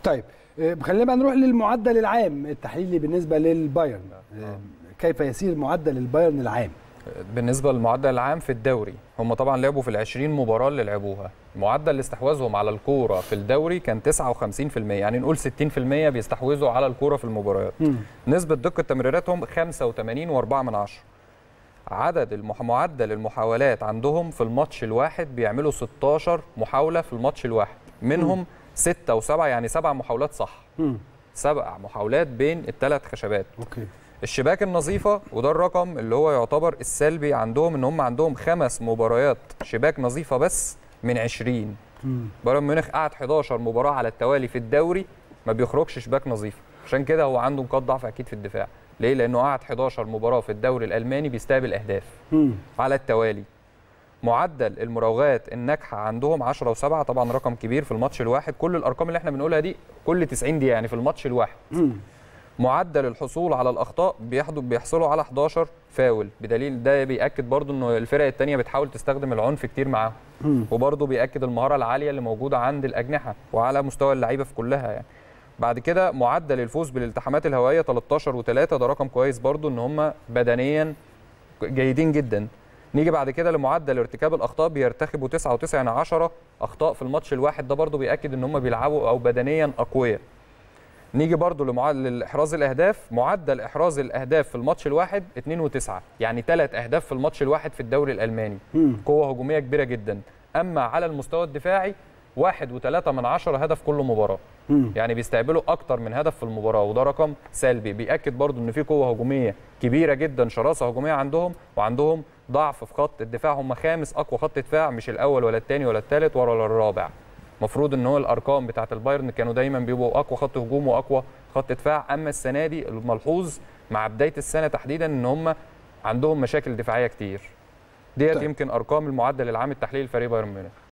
طيب آه، خلينا بقى نروح للمعدل العام التحليلي بالنسبه للبايرن آه، كيف يسير معدل البايرن العام بالنسبه للمعدل العام في الدوري هم طبعا لعبوا في ال 20 مباراه اللي لعبوها معدل استحواذهم على الكوره في الدوري كان 59% يعني نقول 60% بيستحوذوا على الكوره في المباريات مم. نسبه دقه تمريراتهم 85 و4 من عشرة عدد المح... معدل المحاولات عندهم في الماتش الواحد بيعملوا 16 محاوله في الماتش الواحد منهم 6 و7 يعني سبع محاولات صح مم. سبع محاولات بين الثلاث خشبات اوكي الشباك النظيفه وده الرقم اللي هو يعتبر السلبي عندهم ان هم عندهم خمس مباريات شباك نظيفه بس من 20 مم. بايرن ميونخ قعد 11 مباراه على التوالي في الدوري ما بيخرجش شباك نظيف عشان كده هو عنده نقاط ضعف اكيد في الدفاع ليه لانه قعد 11 مباراه في الدوري الالماني بيستقبل اهداف مم. على التوالي معدل المراوغات الناجحه عندهم 10 و7 طبعا رقم كبير في الماتش الواحد كل الارقام اللي احنا بنقولها دي كل 90 دقيقه يعني في الماتش الواحد مم. معدل الحصول على الاخطاء بيحدوا بيحصلوا على 11 فاول بدليل ده بياكد برضو انه الفرق الثانيه بتحاول تستخدم العنف كتير معاهم مم. وبرضه بياكد المهاره العاليه اللي موجوده عند الاجنحه وعلى مستوى اللعيبه في كلها يعني بعد كده معدل الفوز بالالتحامات الهوائيه 13 و3 ده رقم كويس برضه ان هم بدنيا جيدين جدا نيجي بعد كده لمعدل ارتكاب الاخطاء بيرتكبوا 9 و9 يعني 10 اخطاء في الماتش الواحد ده برضه بياكد ان هم بيلعبوا او بدنيا اقوياء نيجي برضو لمعدل احراز الاهداف معدل احراز الاهداف في الماتش الواحد 2 و9 يعني ثلاث اهداف في الماتش الواحد في الدوري الالماني مم. قوه هجوميه كبيره جدا اما على المستوى الدفاعي واحد وثلاثة من عشرة هدف كل مباراة مم. يعني بيستقبلوا أكتر من هدف في المباراة وده رقم سلبي بيأكد برضو إن في قوة هجومية كبيرة جدا شراسة هجومية عندهم وعندهم ضعف في خط الدفاع هم خامس أقوى خط دفاع مش الأول ولا الثاني ولا الثالث ولا الرابع المفروض ان هو الارقام بتاعه البايرن كانوا دايما بيبقوا اقوى خط هجوم واقوى خط دفاع اما السنه دي الملحوظ مع بدايه السنه تحديدا ان هم عندهم مشاكل دفاعيه كتير ديت طيب. يمكن ارقام المعدل العام التحليلي لفريق بايرن ميونخ